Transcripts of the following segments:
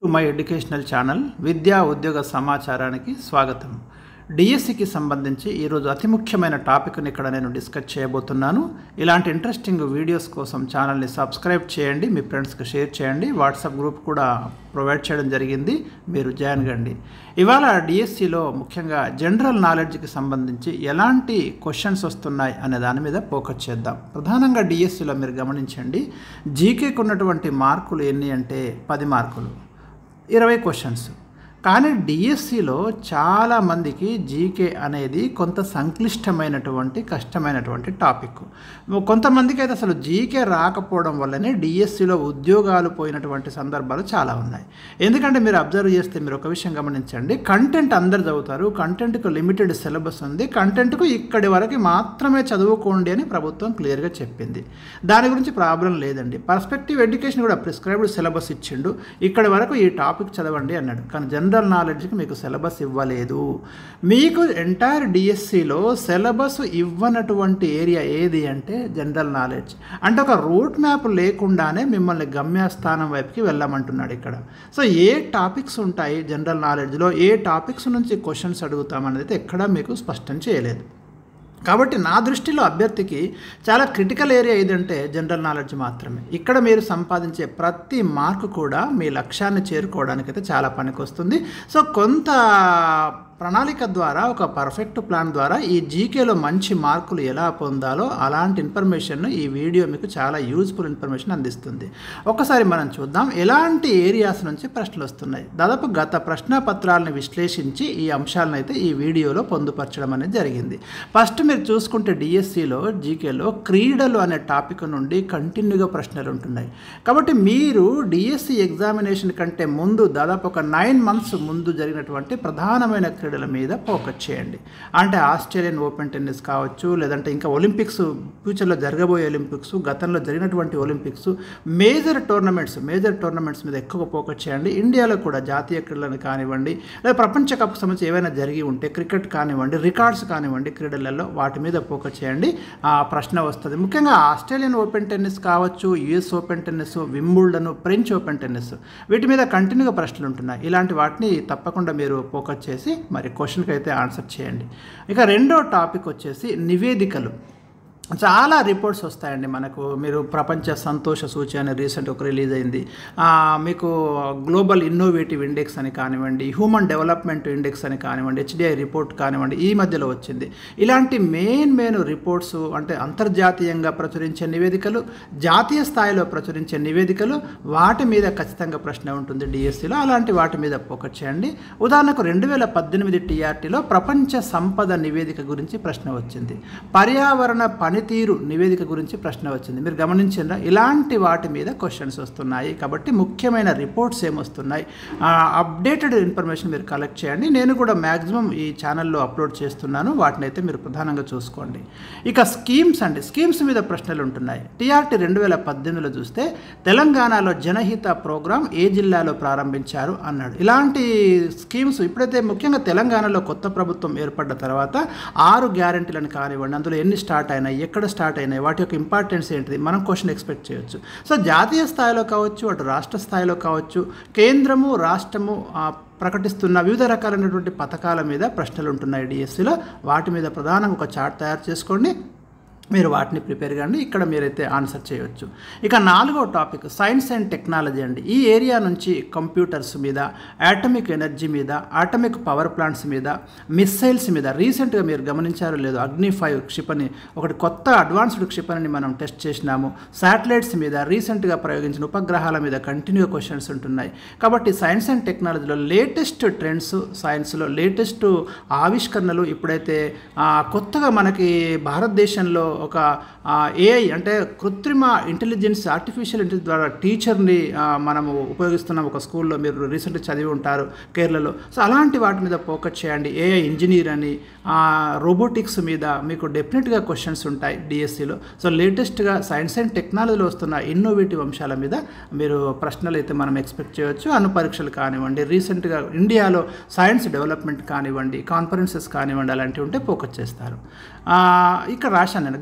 to my educational channel విద్యా ఉద్యోగ సమాచారానికి స్వాగతం డిఎస్సికి సంబంధించి ఈరోజు అతి ముఖ్యమైన టాపిక్ని ఇక్కడ నేను డిస్కస్ చేయబోతున్నాను ఇలాంటి ఇంట్రెస్టింగ్ వీడియోస్ కోసం ఛానల్ని సబ్స్క్రైబ్ చేయండి మీ ఫ్రెండ్స్కి షేర్ చేయండి వాట్సాప్ గ్రూప్ కూడా ప్రొవైడ్ చేయడం జరిగింది మీరు జాయిన్ కండి ఇవాళ డిఎస్సిలో ముఖ్యంగా జనరల్ నాలెడ్జ్కి సంబంధించి ఎలాంటి క్వశ్చన్స్ వస్తున్నాయి అనే దాని మీద ఫోకస్ చేద్దాం ప్రధానంగా డిఎస్సిలో మీరు గమనించండి జీకేకి ఉన్నటువంటి మార్కులు ఎన్ని అంటే పది మార్కులు ఇరవై క్వశ్చన్స్ కానీ డిఎస్సిలో చాలామందికి జీకే అనేది కొంత సంక్లిష్టమైనటువంటి కష్టమైనటువంటి టాపిక్ కొంతమందికి అయితే అసలు జీకే రాకపోవడం వల్లనే డిఎస్సిలో ఉద్యోగాలు పోయినటువంటి సందర్భాలు చాలా ఉన్నాయి ఎందుకంటే మీరు అబ్జర్వ్ చేస్తే మీరు ఒక విషయం గమనించండి కంటెంట్ అందరు చదువుతారు కంటెంట్కు లిమిటెడ్ సిలబస్ ఉంది కంటెంట్కు ఇక్కడి వరకు మాత్రమే చదువుకోండి అని ప్రభుత్వం క్లియర్గా చెప్పింది దాని గురించి ప్రాబ్లం లేదండి పర్స్పెక్టివ్ ఎడ్యుకేషన్ కూడా ప్రిస్క్రైబ్డ్ సిలబస్ ఇచ్చిండు ఇక్కడి వరకు ఈ టాపిక్ చదవండి అన్నాడు కానీ జనరల్ నాలెడ్జ్కి మీకు సిలబస్ ఇవ్వలేదు మీకు ఎంటైర్ డిఎస్సిలో సిలబస్ ఇవ్వనటువంటి ఏరియా ఏది అంటే జనరల్ నాలెడ్జ్ అంటే ఒక రూట్ మ్యాప్ లేకుండానే మిమ్మల్ని గమ్యస్థానం వైపుకి వెళ్ళమంటున్నాడు ఇక్కడ సో ఏ టాపిక్స్ ఉంటాయి జనరల్ నాలెడ్జ్లో ఏ టాపిక్స్ నుంచి క్వశ్చన్స్ అడుగుతామనేది ఎక్కడా మీకు స్పష్టం చేయలేదు కాబట్టి నా దృష్టిలో అభ్యర్థికి చాలా క్రిటికల్ ఏరియా ఏదంటే జనరల్ నాలెడ్జ్ మాత్రమే ఇక్కడ మీరు సంపాదించే ప్రతి మార్కు కూడా మీ లక్ష్యాన్ని చేరుకోవడానికైతే చాలా పనికొస్తుంది సో కొంత ప్రణాళిక ద్వారా ఒక పర్ఫెక్ట్ ప్లాన్ ద్వారా ఈ జీకేలో మంచి మార్కులు ఎలా పొందాలో అలాంటి ఇన్ఫర్మేషన్ ఈ వీడియో మీకు చాలా యూజ్ఫుల్ ఇన్ఫర్మేషన్ అందిస్తుంది ఒకసారి మనం చూద్దాం ఎలాంటి ఏరియాస్ నుంచి ప్రశ్నలు వస్తున్నాయి దాదాపు గత ప్రశ్నపత్రాలను విశ్లేషించి ఈ అంశాలను అయితే ఈ వీడియోలో పొందుపరచడం అనేది జరిగింది ఫస్ట్ మీరు చూసుకుంటే డిఎస్సిలో జీకేలో క్రీడలు అనే టాపిక్ నుండి కంటిన్యూగా ప్రశ్నలు ఉంటున్నాయి కాబట్టి మీరు డిఎస్సి ఎగ్జామినేషన్ కంటే ముందు దాదాపు ఒక నైన్ మంత్స్ ముందు జరిగినటువంటి ప్రధానమైన క్రీడల మీద ఫోకస్ చేయండి అంటే ఆస్ట్రేలియన్ ఓపెన్ టెన్నిస్ కావచ్చు లేదంటే ఇంకా ఒలింపిక్స్ ఫ్యూచర్లో జరగబోయే ఒలింపిక్స్ గతంలో జరిగినటువంటి Olympics major tournaments major tournaments మీద ఎక్కువ ఫోకస్ చేయండి ఇండియాలో కూడా జాతీయ క్రీడలను కానివ్వండి లేదా ప్రపంచ కప్ సంబంధించి ఏవైనా జరిగి ఉంటే క్రికెట్ కానివ్వండి రికార్డ్స్ కానివ్వండి క్రీడలలో వాటి మీద ఫోకస్ చేయండి ఆ ప్రశ్న వస్తుంది ముఖ్యంగా ఆస్ట్రేలియన్ ఓపెన్ టెన్నిస్ కావచ్చు US Open tennis Wimbledon French Open tennis వీటి మీద కంటిన్యూగా ప్రశ్నలు ఉంటున్నాయి ఇలాంటి వాటిని తప్పకుండా మీరు ఫోకస్ చేసి మరి క్వశ్చన్కి అయితే ఆన్సర్ చేయండి ఇక రెండో టాపిక్ వచ్చేసి నివేదికలు చాలా రిపోర్ట్స్ వస్తాయండి మనకు మీరు ప్రపంచ సంతోష సూచి అని రీసెంట్ ఒక రిలీజ్ అయింది మీకు గ్లోబల్ ఇన్నోవేటివ్ ఇండెక్స్ అని కానివ్వండి హ్యూమన్ డెవలప్మెంట్ ఇండెక్స్ అని కానివ్వండి హెచ్డిఐ రిపోర్ట్ కానివ్వండి ఈ మధ్యలో వచ్చింది ఇలాంటి మెయిన్ మెయిన్ రిపోర్ట్స్ అంటే అంతర్జాతీయంగా ప్రచురించే నివేదికలు జాతీయ స్థాయిలో ప్రచురించే నివేదికలు వాటి మీద ఖచ్చితంగా ప్రశ్న ఉంటుంది డిఎస్సిలో అలాంటి వాటి మీద ఫోకస్ చేయండి ఉదాహరణకు రెండు వేల పద్దెనిమిది టీఆర్టీలో ప్రపంచ సంపద నివేదిక గురించి ప్రశ్న వచ్చింది పర్యావరణ పనితీరు నివేదిక గురించి ప్రశ్న వచ్చింది మీరు గమనించిందా ఇలాంటి వాటి మీద క్వశ్చన్స్ వస్తున్నాయి కాబట్టి ముఖ్యమైన రిపోర్ట్స్ ఏమొస్తున్నాయి అప్డేటెడ్ ఇన్ఫర్మేషన్ మీరు కలెక్ట్ చేయండి నేను కూడా మ్యాక్సిమం ఈ ఛానల్లో అప్లోడ్ చేస్తున్నాను వాటిని అయితే మీరు ప్రధానంగా చూసుకోండి ఇక స్కీమ్స్ అండి స్కీమ్స్ మీద ప్రశ్నలు ఉంటున్నాయి టీఆర్టీ రెండు వేల పద్దెనిమిదిలో చూస్తే తెలంగాణలో జనహిత ప్రోగ్రాం ఏ జిల్లాలో ప్రారంభించారు అన్నాడు ఇలాంటి స్కీమ్స్ ఇప్పుడైతే ముఖ్యంగా తెలంగాణలో కొత్త ప్రభుత్వం ఏర్పడ్డ తర్వాత ఆరు గ్యారంటీలను కానివ్వండి అందులో ఎన్ని స్టార్ట్ అయినాయి ఎక్కడ స్టార్ట్ అయినాయి వాటి యొక్క ఇంపార్టెన్స్ ఏంటిది మనం క్వశ్చన్ ఎక్స్పెక్ట్ చేయొచ్చు సో జాతీయ స్థాయిలో కావచ్చు అటు రాష్ట్ర స్థాయిలో కావచ్చు కేంద్రము రాష్ట్రము ప్రకటిస్తున్న వివిధ రకాలైనటువంటి పథకాల మీద ప్రశ్నలు ఉంటున్నాయి డిఎస్సిలో వాటి మీద ప్రధానంగా ఒక చార్ట్ తయారు చేసుకోండి మీరు వాటిని ప్రిపేర్ కండి ఇక్కడ మీరైతే ఆన్సర్ చేయవచ్చు ఇక నాలుగో టాపిక్ సైన్స్ అండ్ టెక్నాలజీ అండి ఈ ఏరియా నుంచి కంప్యూటర్స్ మీద యాటమిక్ ఎనర్జీ మీద ఆటమిక్ పవర్ ప్లాంట్స్ మీద మిస్సైల్స్ మీద రీసెంట్గా మీరు గమనించారో లేదో అగ్ని ఫైవ్ క్షిపణి ఒకటి కొత్త అడ్వాన్స్డ్ క్షిపణిని మనం టెస్ట్ చేసినాము శాటిలైట్స్ మీద రీసెంట్గా ప్రయోగించిన ఉపగ్రహాల మీద కంటిన్యూ క్వశ్చన్స్ ఉంటున్నాయి కాబట్టి సైన్స్ అండ్ టెక్నాలజీలో లేటెస్ట్ ట్రెండ్స్ సైన్స్లో లేటెస్ట్ ఆవిష్కరణలు ఇప్పుడైతే కొత్తగా మనకి భారతదేశంలో ఒక ఏఐ అంటే కృత్రిమ ఇంటెలిజెన్స్ ఆర్టిఫిషియల్ ఇంటెలిజెన్స్ ద్వారా టీచర్ని మనము ఉపయోగిస్తున్నాం ఒక స్కూల్లో మీరు రీసెంట్గా చదివి ఉంటారు కేరళలో సో అలాంటి వాటి మీద ఫోకస్ చేయండి ఏఐ ఇంజనీర్ అని రోబోటిక్స్ మీద మీకు డెఫినెట్గా క్వశ్చన్స్ ఉంటాయి డిఎస్సిలో సో లేటెస్ట్గా సైన్స్ అండ్ టెక్నాలజీలో వస్తున్న ఇన్నోవేటివ్ అంశాల మీద మీరు ప్రశ్నలు అయితే మనం ఎక్స్పెక్ట్ చేయొచ్చు అను పరీక్షలు కానివ్వండి రీసెంట్గా ఇండియాలో సైన్స్ డెవలప్మెంట్ కానివ్వండి కాన్ఫరెన్సెస్ కానివ్వండి అలాంటివి ఉంటే ఫోకస్ చేస్తారు ఇక్కడ రాశాను నేను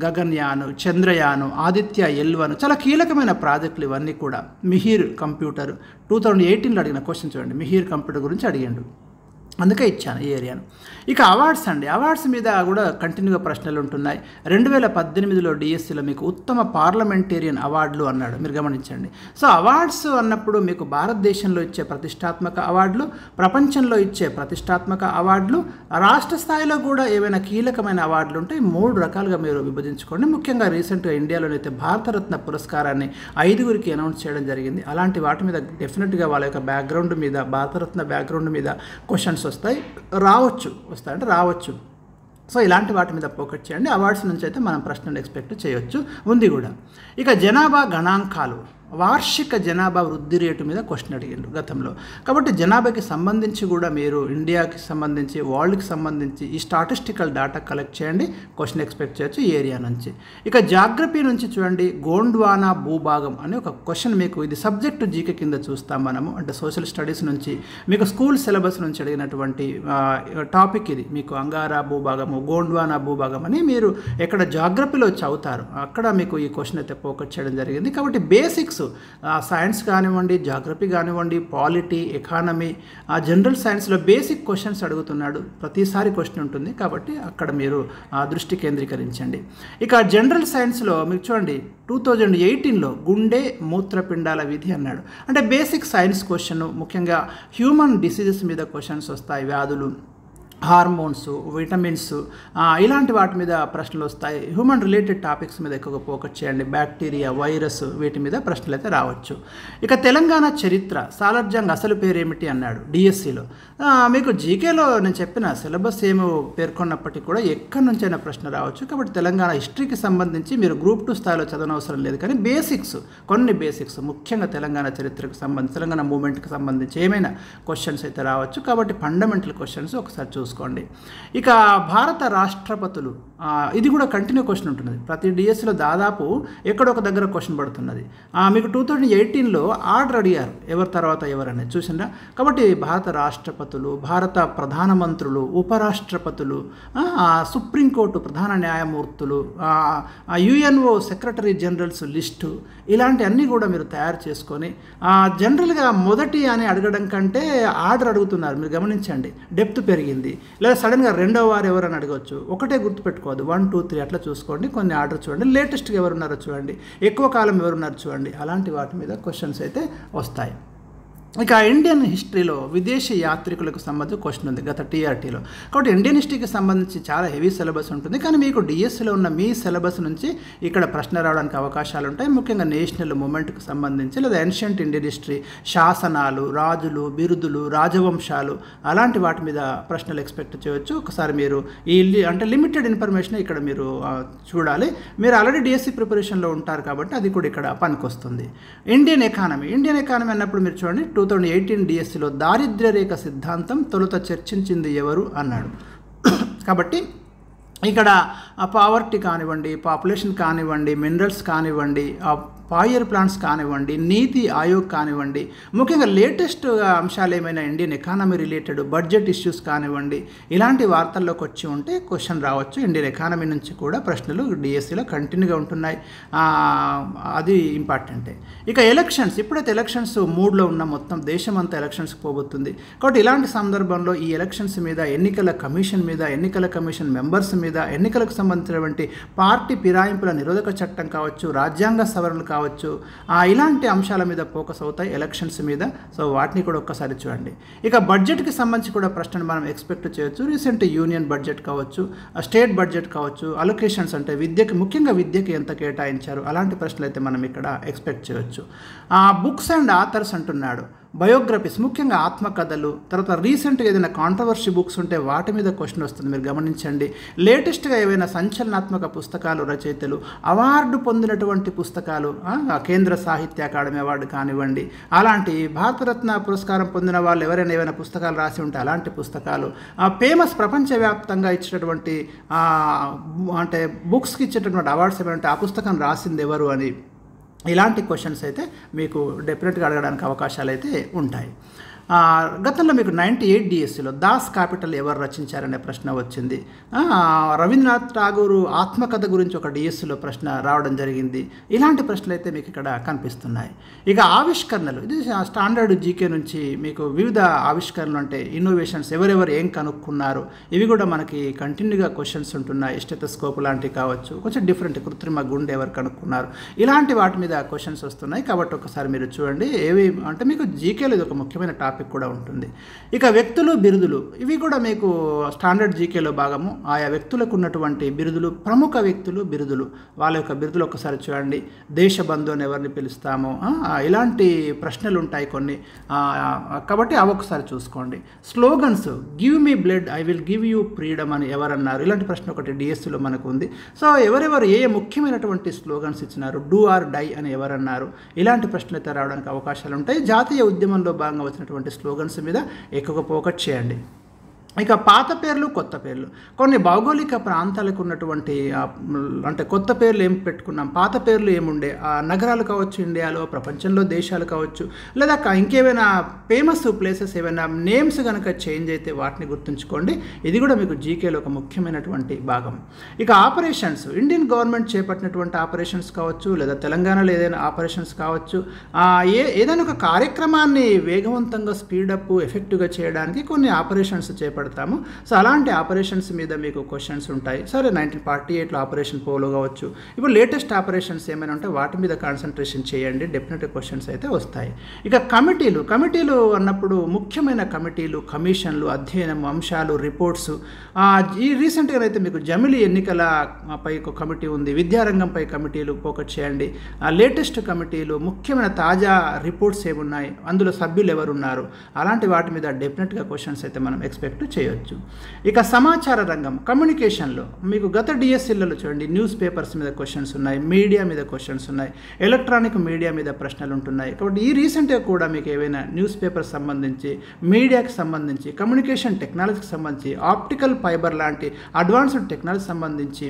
గగన్యాన్ చంద్రయాన్ ఆదిత్య ఎల్వన్ చాలా కీలకమైన ప్రాజెక్టులు ఇవన్నీ కూడా మిహిర్ కంప్యూటర్ టూ థౌజండ్ ఎయిటీన్లో అడిగిన క్వశ్చన్ చూడండి మిహిర్ కంప్యూటర్ గురించి అడిగాడు అందుకే ఇచ్చాను ఈ ఏరియాను ఇక అవార్డ్స్ అండి అవార్డ్స్ మీద కూడా కంటిన్యూగా ప్రశ్నలు ఉంటున్నాయి రెండు వేల పద్దెనిమిదిలో డిఎస్సిలో మీకు ఉత్తమ పార్లమెంటేరియన్ అవార్డులు అన్నాడు మీరు గమనించండి సో అవార్డ్స్ అన్నప్పుడు మీకు భారతదేశంలో ఇచ్చే ప్రతిష్టాత్మక అవార్డులు ప్రపంచంలో ఇచ్చే ప్రతిష్టాత్మక అవార్డులు రాష్ట్ర స్థాయిలో కూడా ఏవైనా కీలకమైన అవార్డులు ఉంటే ఈ మూడు రకాలుగా మీరు విభజించుకోండి ముఖ్యంగా రీసెంట్గా ఇండియాలోనైతే భారతరత్న పురస్కారాన్ని ఐదుగురికి అనౌన్స్ చేయడం జరిగింది అలాంటి వాటి మీద డెఫినెట్గా వాళ్ళ యొక్క బ్యాక్గ్రౌండ్ మీద భారతరత్న బ్యాక్గ్రౌండ్ మీద క్వశ్చన్స్ వస్తాయి రావచ్చు వస్తాయి అంటే రావచ్చు సో ఇలాంటి వాటి మీద ఫోకస్ చేయండి అవార్డ్స్ నుంచి అయితే మనం ప్రశ్నలు ఎక్స్పెక్ట్ చేయొచ్చు ఉంది కూడా ఇక జనాభా గణాంకాలు వార్షిక జనాభా వృద్ధి రేటు మీద క్వశ్చన్ అడిగిండు గతంలో కాబట్టి జనాభాకి సంబంధించి కూడా మీరు ఇండియాకి సంబంధించి వరల్డ్కి సంబంధించి ఈ స్టాటిస్టికల్ డేటా కలెక్ట్ చేయండి క్వశ్చన్ ఎక్స్పెక్ట్ చేయొచ్చు ఈ ఏరియా నుంచి ఇక జాగ్రఫీ నుంచి చూడండి గోండ్వానా భూభాగం అని ఒక క్వశ్చన్ మీకు ఇది సబ్జెక్టు జీకే కింద చూస్తాం మనము అంటే సోషల్ స్టడీస్ నుంచి మీకు స్కూల్ సిలబస్ నుంచి అడిగినటువంటి టాపిక్ ఇది మీకు అంగారా భూభాగము గోండ్వానా భూభాగం అని మీరు ఎక్కడ జాగ్రఫీలో చదువుతారు అక్కడ మీకు ఈ క్వశ్చన్ అయితే ఫోకస్ చేయడం జరిగింది కాబట్టి బేసిక్స్ సైన్స్ కానివ్వండి జాగ్రఫీ కానివ్వండి పాలిటీ ఎకానమీ ఆ జనరల్ సైన్స్లో బేసిక్ క్వశ్చన్స్ అడుగుతున్నాడు ప్రతిసారి క్వశ్చన్ ఉంటుంది కాబట్టి అక్కడ మీరు ఆ దృష్టి కేంద్రీకరించండి ఇక జనరల్ సైన్స్లో మీరు చూడండి టూ థౌజండ్ ఎయిటీన్లో గుండె మూత్రపిండాల విధి అన్నాడు అంటే బేసిక్ సైన్స్ క్వశ్చన్ ముఖ్యంగా హ్యూమన్ డిసీజెస్ మీద క్వశ్చన్స్ వస్తాయి వ్యాధులు హార్మోన్స్ విటమిన్స్ ఇలాంటి వాటి మీద ప్రశ్నలు వస్తాయి హ్యూమన్ రిలేటెడ్ టాపిక్స్ మీద ఎక్కువగా ఫోకస్ చేయండి బ్యాక్టీరియా వైరస్ వీటి మీద ప్రశ్నలు అయితే రావచ్చు ఇక తెలంగాణ చరిత్ర సాలర్జంగ్ అసలు పేరు ఏమిటి అన్నాడు డిఎస్సిలో మీకు జీకేలో నేను చెప్పిన సిలబస్ ఏమో పేర్కొన్నప్పటికీ కూడా ఎక్కడి నుంచైనా ప్రశ్న రావచ్చు కాబట్టి తెలంగాణ హిస్టరీకి సంబంధించి మీరు గ్రూప్ టూ స్థాయిలో చదవనవసరం లేదు కానీ బేసిక్స్ కొన్ని బేసిక్స్ ముఖ్యంగా తెలంగాణ చరిత్రకు సంబంధించి తెలంగాణ మూమెంట్కి సంబంధించి ఏమైనా క్వశ్చన్స్ అయితే రావచ్చు కాబట్టి ఫండమెంటల్ క్వశ్చన్స్ ఒకసారి చూసుకోండి ఇక భారత రాష్ట్రపతులు ఇది కూడా కంటిన్యూ క్వశ్చన్ ఉంటున్నది ప్రతి డిఎస్సిలో దాదాపు ఎక్కడొక దగ్గర క్వశ్చన్ పడుతున్నది మీకు టూ థౌజండ్ ఎయిటీన్లో ఆర్డర్ అడిగారు ఎవరి తర్వాత ఎవరనేది చూసిందా కాబట్టి భారత రాష్ట్రపతులు భారత ప్రధానమంత్రులు ఉపరాష్ట్రపతులు సుప్రీంకోర్టు ప్రధాన న్యాయమూర్తులు యుఎన్ఓ సెక్రటరీ జనరల్స్ లిస్టు ఇలాంటి అన్నీ కూడా మీరు తయారు చేసుకొని జనరల్గా మొదటి అని అడగడం కంటే ఆర్డర్ అడుగుతున్నారు మీరు గమనించండి డెప్త్ పెరిగింది లేదా సడన్గా రెండో వారు ఎవరని అడగవచ్చు ఒకటే గుర్తుపెట్టుకోవద్దు వన్ టూ త్రీ అట్లా చూసుకోండి కొన్ని ఆర్డర్ చూడండి లేటెస్ట్గా ఎవరున్నారో చూడండి ఎక్కువ కాలం ఎవరున్నారో చూడండి అలాంటి వాటి మీద క్వశ్చన్స్ అయితే వస్తాయి ఇక ఇండియన్ హిస్టరీలో విదేశీ యాత్రికులకు సంబంధించి క్వశ్చన్ ఉంది గత టీఆర్టీలో కాబట్టి ఇండియన్ హిస్టరీకి సంబంధించి చాలా హెవీ సిలబస్ ఉంటుంది కానీ మీకు డిఎస్సిలో ఉన్న మీ సిలబస్ నుంచి ఇక్కడ ప్రశ్న రావడానికి అవకాశాలు ఉంటాయి ముఖ్యంగా నేషనల్ మూమెంట్కి సంబంధించి లేదా ఏన్షియంట్ ఇండియన్ హిస్టరీ శాసనాలు రాజులు బిరుదులు రాజవంశాలు అలాంటి వాటి మీద ప్రశ్నలు ఎక్స్పెక్ట్ చేయవచ్చు ఒకసారి మీరు ఈ అంటే లిమిటెడ్ ఇన్ఫర్మేషన్ ఇక్కడ మీరు చూడాలి మీరు ఆల్రెడీ డిఎస్సి ప్రిపరేషన్లో ఉంటారు కాబట్టి అది కూడా ఇక్కడ పనికొస్తుంది ఇండియన్ ఎకానమీ ఇండియన్ ఎకానమీ అన్నప్పుడు మీరు చూడండి టూ థౌజండ్ ఎయిటీన్ డిఎస్సిలో దారిద్ర్య రేఖ సిద్ధాంతం తొలుత చర్చించింది ఎవరు అన్నాడు కాబట్టి ఇక్కడ పావర్టీ కానివ్వండి పాపులేషన్ కానివ్వండి మినరల్స్ కానివ్వండి పాయర్ ప్లాంట్స్ కానివ్వండి నీతి ఆయోగ్ కానివ్వండి ముఖ్యంగా లేటెస్ట్ అంశాలు ఏమైనా Indian economy related budget issues కానివ్వండి ఇలాంటి వార్తల్లోకి వచ్చి ఉంటే క్వశ్చన్ రావచ్చు ఇండియన్ ఎకానమీ నుంచి కూడా ప్రశ్నలు డిఎస్సిలో కంటిన్యూగా ఉంటున్నాయి అది ఇంపార్టెంటే ఇక ఎలక్షన్స్ ఇప్పుడైతే ఎలక్షన్స్ మూడ్లో ఉన్న మొత్తం దేశం అంతా ఎలక్షన్స్కి పోబోతుంది కాబట్టి ఇలాంటి సందర్భంలో ఈ ఎలక్షన్స్ మీద ఎన్నికల కమిషన్ మీద ఎన్నికల కమిషన్ మెంబర్స్ మీద ఎన్నికలకు సంబంధించినటువంటి పార్టీ ఫిరాయింపుల నిరోధక చట్టం కావచ్చు రాజ్యాంగ సవరణలు కావచ్చు ఇలాంటి అంశాల మీద ఫోకస్ అవుతాయి ఎలక్షన్స్ మీద సో వాటిని కూడా ఒక్కసారి చూడండి ఇక బడ్జెట్కి సంబంధించి కూడా ప్రశ్నలు మనం ఎక్స్పెక్ట్ చేయొచ్చు రీసెంట్ యూనియన్ బడ్జెట్ కావచ్చు స్టేట్ బడ్జెట్ కావచ్చు అలొకేషన్స్ అంటే విద్యకి ముఖ్యంగా విద్యకి ఎంత కేటాయించారు అలాంటి ప్రశ్నలు అయితే మనం ఇక్కడ ఎక్స్పెక్ట్ చేయొచ్చు బుక్స్ అండ్ ఆథర్స్ అంటున్నాడు బయోగ్రఫీస్ ముఖ్యంగా ఆత్మకథలు తర్వాత రీసెంట్గా ఏదైనా కాంట్రవర్సీ బుక్స్ ఉంటే వాటి మీద క్వశ్చన్ వస్తుంది మీరు గమనించండి లేటెస్ట్గా ఏవైనా సంచలనాత్మక పుస్తకాలు రచయితలు అవార్డు పొందినటువంటి పుస్తకాలు కేంద్ర సాహిత్య అకాడమీ అవార్డు కానివ్వండి అలాంటి భారతరత్న పురస్కారం పొందిన వాళ్ళు ఎవరైనా ఏమైనా పుస్తకాలు రాసి ఉంటే అలాంటి పుస్తకాలు ఫేమస్ ప్రపంచవ్యాప్తంగా ఇచ్చినటువంటి అంటే బుక్స్కి ఇచ్చేటటువంటి అవార్డ్స్ ఏమంటే ఆ పుస్తకం రాసింది ఎవరు అని ఇలాంటి క్వశ్చన్స్ అయితే మీకు డెఫినెట్గా అడగడానికి అవకాశాలు అయితే ఉంటాయి ఆ, గతంలో మీకు నైంటీ ఎయిట్ డిఎస్సిలో దాస్ క్యాపిటల్ ఎవరు రచించారనే ప్రశ్న వచ్చింది ఆ, రవీంద్రనాథ్ ఠాగూర్ ఆత్మకథ గురించి ఒక డిఎస్సిలో ప్రశ్న రావడం జరిగింది ఇలాంటి ప్రశ్నలు అయితే మీకు ఇక్కడ కనిపిస్తున్నాయి ఇక ఆవిష్కరణలు ఇది స్టాండర్డ్ జీకే నుంచి మీకు వివిధ ఆవిష్కరణలు అంటే ఇన్నోవేషన్స్ ఎవరెవరు ఏం కనుక్కున్నారు ఇవి కూడా మనకి కంటిన్యూగా క్వశ్చన్స్ ఉంటున్నాయి స్టెథోస్కోప్ లాంటివి కావచ్చు కొంచెం డిఫరెంట్ కృత్రిమ గుండె ఎవరు కనుక్కున్నారు ఇలాంటి వాటి మీద క్వశ్చన్స్ వస్తున్నాయి కాబట్టి ఒకసారి మీరు చూడండి ఏవి అంటే మీకు జీకేలో ఇది ఒక ముఖ్యమైన టాపిక్ కూడా ఉంటుంది ఇక వ్యక్తులు బిరుదులు ఇవి కూడా మీకు స్టాండర్డ్ జీకేలో భాగము ఆయా వ్యక్తులకు ఉన్నటువంటి బిరుదులు ప్రముఖ వ్యక్తులు బిరుదులు వాళ్ళ యొక్క బిరుదులు ఒకసారి చూడండి దేశబంధు అని ఎవరిని పిలుస్తాము ఆ, ఇలాంటి ప్రశ్నలు ఉంటాయి కొన్ని ఆ, కాబట్టి అవి ఒకసారి చూసుకోండి slogans give me blood I will give you freedom అని ఎవరన్నారు ఇలాంటి ప్రశ్న ఒకటి డిఎస్సిలో మనకు ఉంది సో ఎవరెవరు ఏ ముఖ్యమైనటువంటి స్లోగన్స్ ఇచ్చినారు డూ ఆర్ డై అని ఎవరన్నారు ఇలాంటి ప్రశ్నలు అయితే రావడానికి అవకాశాలు ఉంటాయి జాతీయ ఉద్యమంలో భాగంగా వచ్చినటువంటి స్లోగన్స్ మీద ఎక్కువగా ఫోకస్ చేయండి ఇక పాత పేర్లు కొత్త పేర్లు కొన్ని భౌగోళిక ప్రాంతాలకు ఉన్నటువంటి ఆ, మ్, అంటే కొత్త పేర్లు ఏం పెట్టుకున్నాం పాత పేర్లు ఏముండే ఆ నగరాలు కావచ్చు ఇండియాలో ప్రపంచంలో దేశాలు కావచ్చు లేదా క- ఇంకేమైనా ఫేమస్ ప్లేసెస్ ఏమైనా నేమ్స్ కనుక చేంజ్ అయితే వాటిని గుర్తుంచుకోండి ఇది కూడా మీకు జీకేలో ఒక ముఖ్యమైనటువంటి భాగం ఇక ఆపరేషన్స్ ఇండియన్ గవర్నమెంట్ చేపట్టినటువంటి ఆపరేషన్స్ కావచ్చు లేదా తెలంగాణలో ఏదైనా ఆపరేషన్స్ కావచ్చు ఆ, ఏ ఏదైనా ఒక కార్యక్రమాన్ని వేగవంతంగా స్పీడప్ ఎఫెక్టివ్గా చేయడానికి కొన్ని ఆపరేషన్స్ చేపడతాము సో అలాంటి ఆపరేషన్స్ మీద మీకు క్వశ్చన్స్ ఉంటాయి సరే నైన్టీన్ ఫార్టీ ఎయిట్లో ఆపరేషన్ పోలో కావచ్చు ఇప్పుడు లేటెస్ట్ ఆపరేషన్స్ ఏమైనా ఉంటే వాటి మీద కాన్సన్ట్రేషన్ చేయండి డెఫినెట్ క్వశ్చన్స్ అయితే వస్తాయి ఇక కమిటీలు కమిటీలు అన్నప్పుడు ముఖ్యమైన కమిటీలు కమిషన్లు అధ్యయనం అంశాలు రిపోర్ట్స్ ఈ రీసెంట్గా అయితే మీకు జమిలి ఎన్నికల ఆ, పై ఒక కమిటీ ఉంది విద్యారంగంపై కమిటీలు ఫోకస్ చేయండి లేటెస్ట్ కమిటీలు ముఖ్యమైన తాజా రిపోర్ట్స్ ఏమున్నాయి అందులో సభ్యులు ఎవరున్నారు అలాంటి వాటి మీద డెఫినెట్గా క్వశ్చన్స్ అయితే మనం ఎక్స్పెక్ట్ చేయొచ్చు ఇక సమాచార రంగం కమ్యూనికేషన్లో మీకు గత డిఎస్సీలలో చూడండి న్యూస్ పేపర్స్ మీద క్వశ్చన్స్ ఉన్నాయి మీడియా మీద క్వశ్చన్స్ ఉన్నాయి ఎలక్ట్రానిక్ మీడియా మీద ప్రశ్నలు ఉంటున్నాయి కాబట్టి ఈ రీసెంట్గా కూడా మీకు ఏవైనా న్యూస్ పేపర్ సంబంధించి మీడియాకి సంబంధించి కమ్యూనికేషన్ టెక్నాలజీకి సంబంధించి ఆప్టికల్ ఫైబర్ లాంటి అడ్వాన్స్డ్ టెక్నాలజీ సంబంధించి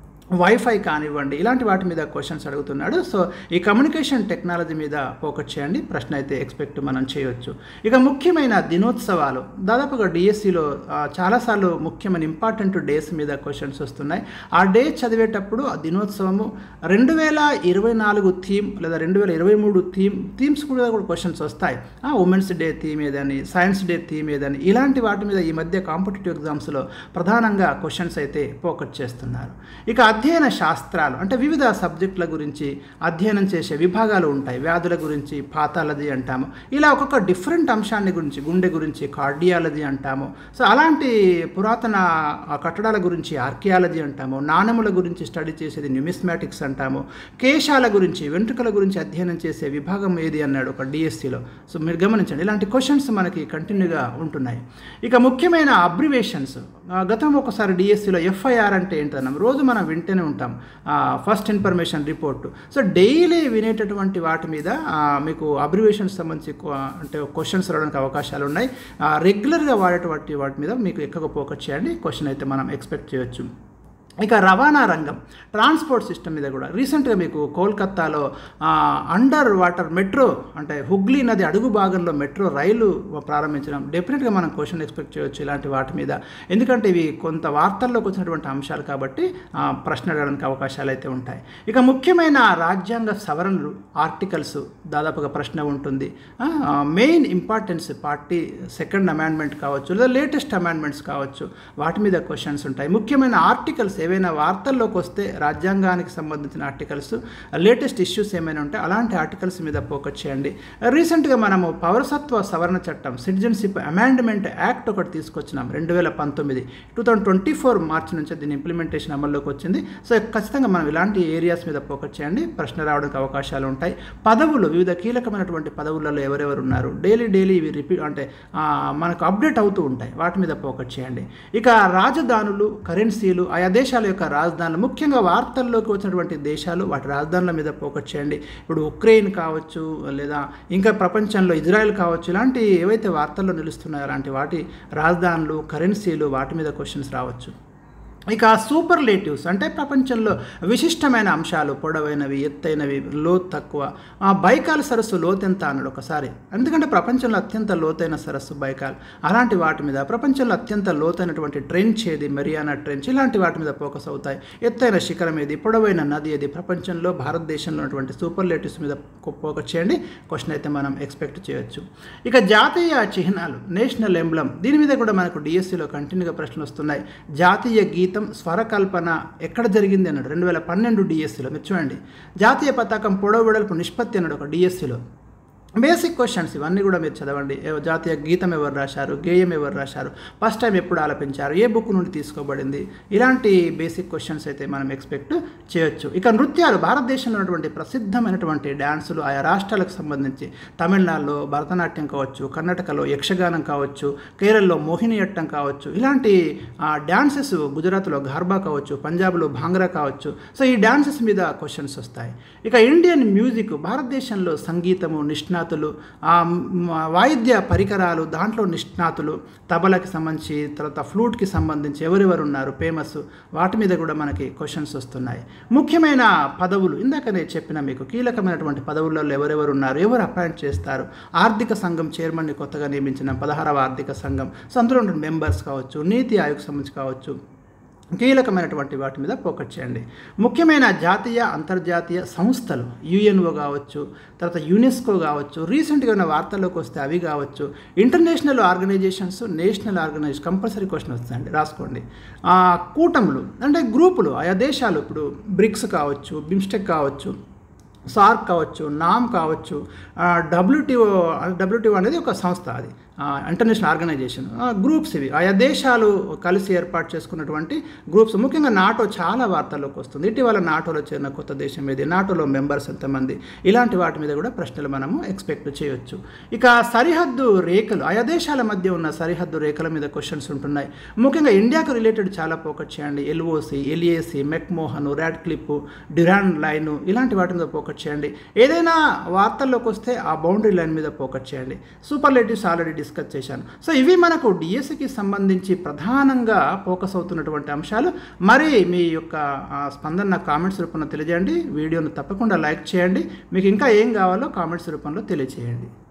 వైఫై కానివ్వండి ఇలాంటి వాటి మీద క్వశ్చన్స్ అడుగుతున్నాడు సో ఈ కమ్యూనికేషన్ టెక్నాలజీ మీద ఫోకస్ చేయండి ప్రశ్న అయితే ఎక్స్పెక్ట్ మనం చేయొచ్చు ఇక ముఖ్యమైన దినోత్సవాలు దాదాపుగా డిఎస్సిలో చాలాసార్లు ముఖ్యమైన ఇంపార్టెంట్ డేస్ మీద క్వశ్చన్స్ వస్తున్నాయి ఆ డే చదివేటప్పుడు ఆ దినోత్సవము రెండు వేల ఇరవై నాలుగు థీమ్ లేదా రెండు వేల ఇరవై మూడు థీమ్ థీమ్స్ కూడా కూడా క్వశ్చన్స్ వస్తాయి ఉమెన్స్ డే థీమ్ ఏదని సైన్స్ డే థీమ్ ఏదని ఇలాంటి వాటి మీద ఈ మధ్య కాంపిటేటివ్ ఎగ్జామ్స్లో ప్రధానంగా క్వశ్చన్స్ అయితే ఫోకస్ చేస్తున్నారు ఇక అధ్యయన శాస్త్రాలు అంటే వివిధ సబ్జెక్టుల గురించి అధ్యయనం చేసే విభాగాలు ఉంటాయి వ్యాధుల గురించి పాథాలజీ అంటాము ఇలా ఒక్కొక్క డిఫరెంట్ అంశాన్ని గురించి గుండె గురించి కార్డియాలజీ అంటాము సో అలాంటి పురాతన ఆ, కట్టడాల గురించి ఆర్కియాలజీ అంటాము నాణెముల గురించి స్టడీ చేసేది న్యూమిస్మాటిక్స్ అంటాము కేశాల గురించి వెంట్రుకల గురించి అధ్యయనం చేసే విభాగం ఏది అన్నాడు ఒక డిఎస్సిలో సో మీరు గమనించండి ఇలాంటి క్వశ్చన్స్ మనకి కంటిన్యూగా ఉంటున్నాయి ఇక ముఖ్యమైన అబ్రివేషన్స్ గతం ఒకసారి డిఎస్సిలో ఎఫ్ఐఆర్ అంటే ఏంటన్నాం రోజు మనం వింటూనే ఉంటాం first information report so daily వినేటటువంటి వాటి మీద ఆ, మీకు అబ్రివేషన్స్ సంబంధించి కొ- అంటే క్వశ్చన్స్ రావడానికి అవకాశాలు ఉన్నాయి రెగ్యులర్గా వాడేటువంటి వాటి మీద మీకు ఎక్కువగా ఫోకస్ చేయండి క్వశ్చన్ అయితే మనం ఎక్స్పెక్ట్ చేయొచ్చు ఇక రవాణా రంగం ట్రాన్స్పోర్ట్ సిస్టమ్ మీద కూడా రీసెంట్గా మీకు కోల్కత్తాలో ఆ, అండర్ వాటర్ మెట్రో అంటే హుగ్లీ నది అడుగు భాగంలో మెట్రో రైలు ప్రారంభించడం డెఫినెట్గా మనం క్వశ్చన్ ఎక్స్పెక్ట్ చేయొచ్చు ఇలాంటి వాటి మీద ఎందుకంటే ఇవి కొంత వార్తల్లోకి వచ్చినటువంటి అంశాలు కాబట్టి ఆ, ప్రశ్న అడగడానికి అవకాశాలు అయితే ఉంటాయి ఇక ముఖ్యమైన రాజ్యాంగ సవరణలు ఆర్టికల్స్ దాదాపుగా ప్రశ్న ఉంటుంది main importance party second amendment కావచ్చు లేదా లేటెస్ట్ అమెండ్మెంట్స్ కావచ్చు వాటి మీద క్వశ్చన్స్ ఉంటాయి ముఖ్యమైన ఆర్టికల్స్ ఏవైనా వార్తల్లోకి వస్తే రాజ్యాంగానికి సంబంధించిన ఆర్టికల్స్ లేటెస్ట్ ఇష్యూస్ ఏమైనా ఉంటే అలాంటి ఆర్టికల్స్ మీద ఫోకస్ చేయండి రీసెంట్గా మనము పౌరసత్వ సవరణ చట్టం సిటిజన్షిప్ అమెండ్మెంట్ యాక్ట్ ఒకటి తీసుకొచ్చినాం రెండు వేల పంతొమ్మిది టూ థౌజండ్ ట్వంటీ ఫోర్ మార్చి నుంచి దీని ఇంప్లిమెంటేషన్ అమల్లోకి వచ్చింది సో ఖచ్చితంగా మనం ఇలాంటి ఏరియాస్ మీద ఫోకస్ చేయండి ప్రశ్న రావడానికి అవకాశాలు ఉంటాయి పదవులు వివిధ కీలకమైనటువంటి పదవులలో ఎవరెవరు ఉన్నారు డైలీ డైలీ ఇవి రిపీట్ అంటే ఆ, మనకు అప్డేట్ అవుతూ ఉంటాయి వాటి మీద ఫోకస్ చేయండి ఇక రాజధానులు కరెన్సీలు ఆయా దేశాల యొక్క రాజధానులు ముఖ్యంగా వార్తల్లోకి వచ్చినటువంటి దేశాలు వాటి రాజధానుల మీద ఫోకస్ చేయండి ఇప్పుడు ఉక్రెయిన్ కావచ్చు లేదా ఇంకా ప్రపంచంలో ఇజ్రాయెల్ కావచ్చు ఇలాంటి ఏవైతే వార్తల్లో నిలుస్తున్నాయో అలాంటి వాటి రాజధానులు కరెన్సీలు వాటి మీద క్వశ్చన్స్ రావచ్చు ఇక సూపర్లేటివ్స్ అంటే ప్రపంచంలో విశిష్టమైన అంశాలు పొడవైనవి ఎత్తైనవి లోతు తక్కువ ఆ బైకాల్ సరస్సు లోతెంత అన్నాడు ఒకసారి ఎందుకంటే ప్రపంచంలో అత్యంత లోతైన సరస్సు బైకాల్ అలాంటి వాటి మీద ప్రపంచంలో అత్యంత లోతైనటువంటి ట్రెంచ్ ఏది మెరియానా ట్రెంచ్ ఇలాంటి వాటి మీద ఫోకస్ అవుతాయి ఎత్తైన శిఖరం ఏది పొడవైన నది ఏది ప్రపంచంలో భారతదేశంలో ఉన్నటువంటి సూపర్లేటివ్స్ మీద ఫోకస్ చేయండి క్వశ్చన్ అయితే మనం ఎక్స్పెక్ట్ చేయొచ్చు ఇక జాతీయ చిహ్నాలు నేషనల్ ఎంబ్లం దీని మీద కూడా మనకు డిఎస్సిలో కంటిన్యూగా ప్రశ్నలు వస్తున్నాయి జాతీయ గీతం స్వరకల్పన ఎక్కడ జరిగింది అన్నాడు రెండు వేల పన్నెండు డిఎస్సిలో మీరు చూడండి జాతీయ పతాకం పొడవు వెడల్పు నిష్పత్తి అన్నాడు ఒక డిఎస్సిలో బేసిక్ క్వశ్చన్స్ ఇవన్నీ కూడా మీరు చదవండి ఏ- జాతీయ గీతం ఎవరు రాశారు గేయం ఎవరు రాశారు ఫస్ట్ టైం ఎప్పుడు ఆలపించారు ఏ బుక్ నుండి తీసుకోబడింది ఇలాంటి బేసిక్ క్వశ్చన్స్ అయితే మనం ఎక్స్పెక్ట్ చేయొచ్చు ఇక నృత్యాలు భారతదేశంలో ఉన్నటువంటి ప్రసిద్ధమైనటువంటి డ్యాన్సులు ఆయా రాష్ట్రాలకు సంబంధించి తమిళనాడులో భరతనాట్యం కావచ్చు కర్ణాటకలో యక్షగానం కావచ్చు కేరళలో మోహినియట్టం కావచ్చు ఇలాంటి డ్యాన్సెస్ గుజరాత్లో గార్బా కావచ్చు పంజాబ్లో భాంగ్రా కావచ్చు సో ఈ డ్యాన్సెస్ మీద క్వశ్చన్స్ వస్తాయి ఇక ఇండియన్ మ్యూజిక్ భారతదేశంలో సంగీతము నిష్ణాతులు ఆ మ్, వాయిద్య పరికరాలు దాంట్లో నిష్ణాతులు తబలకి సంబంధించి తర్వాత ఫ్లూట్కి సంబంధించి ఎవరెవరు ఉన్నారు ఫేమస్ వాటి మీద కూడా మనకి క్వశ్చన్స్ వస్తున్నాయి ముఖ్యమైన పదవులు ఇందాకనే చెప్పిన మీకు కీలకమైనటువంటి పదవులలో ఎవరెవరు ఉన్నారు ఎవరు అపాయింట్ చేస్తారు ఆర్థిక సంఘం చైర్మన్ని కొత్తగా నియమించిన పదహారవ ఆర్థిక సంఘం సో అందులో ఉన్న మెంబర్స్ కావచ్చు నీతి ఆయోగ్ సంబంధించి కావచ్చు కీలకమైనటువంటి వాటి మీద ఫోకస్ చేయండి ముఖ్యమైన జాతీయ అంతర్జాతీయ సంస్థలు యుఎన్ఓ కావచ్చు తర్వాత యునెస్కో కావచ్చు రీసెంట్గా ఉన్న వార్తల్లోకి వస్తే అవి కావచ్చు international organizations national organization compulsory question వస్తాయండి రాసుకోండి ఆ, కూటములు అంటే గ్రూపులు ఆయా దేశాలు ఇప్పుడు బ్రిక్స్ కావచ్చు బిమ్స్టెక్ కావచ్చు సార్క్ కావచ్చు నామ్ కావచ్చు డబ్ల్యూటీఓ డబ్ల్యూటీఓ అనేది ఒక సంస్థ అది ఇంటర్నేషనల్ ఆర్గనైజేషన్ గ్రూప్స్ ఇవి ఆయా దేశాలు కలిసి ఏర్పాటు చేసుకున్నటువంటి గ్రూప్స్ ముఖ్యంగా నాటో చాలా వార్తల్లోకి వస్తుంది ఇటీవల నాటోలో చేరిన కొత్త దేశం ఏది నాటోలో మెంబర్స్ ఎంతమంది ఇలాంటి వాటి మీద కూడా ప్రశ్నలు మనము ఎక్స్పెక్ట్ చేయొచ్చు ఇక సరిహద్దు రేఖలు ఆయా దేశాల మధ్య ఉన్న సరిహద్దు రేఖల మీద క్వశ్చన్స్ ఉంటున్నాయి ముఖ్యంగా ఇండియాకు రిలేటెడ్ చాలా ఫోకస్ చేయండి LOC LAC McMahon Radcliffe Durand line ఇలాంటి వాటి మీద ఫోకస్ చేయండి ఏదైనా వార్తల్లోకి వస్తే ఆ బౌండరీ లైన్ మీద ఫోకస్ చేయండి సూపర్లేటివ్స్ ఆల్రెడీ డిస్కస్ చేశాను సో ఇవి మనకు డిఎస్సికి సంబంధించి ప్రధానంగా ఫోకస్ అవుతున్నటువంటి అంశాలు మరి మీ యొక్క ఆ, స్పందన నాకు కామెంట్స్ రూపంలో తెలియజేయండి వీడియోను తప్పకుండా లైక్ చేయండి మీకు ఇంకా ఏం కావాలో కామెంట్స్ రూపంలో తెలియజేయండి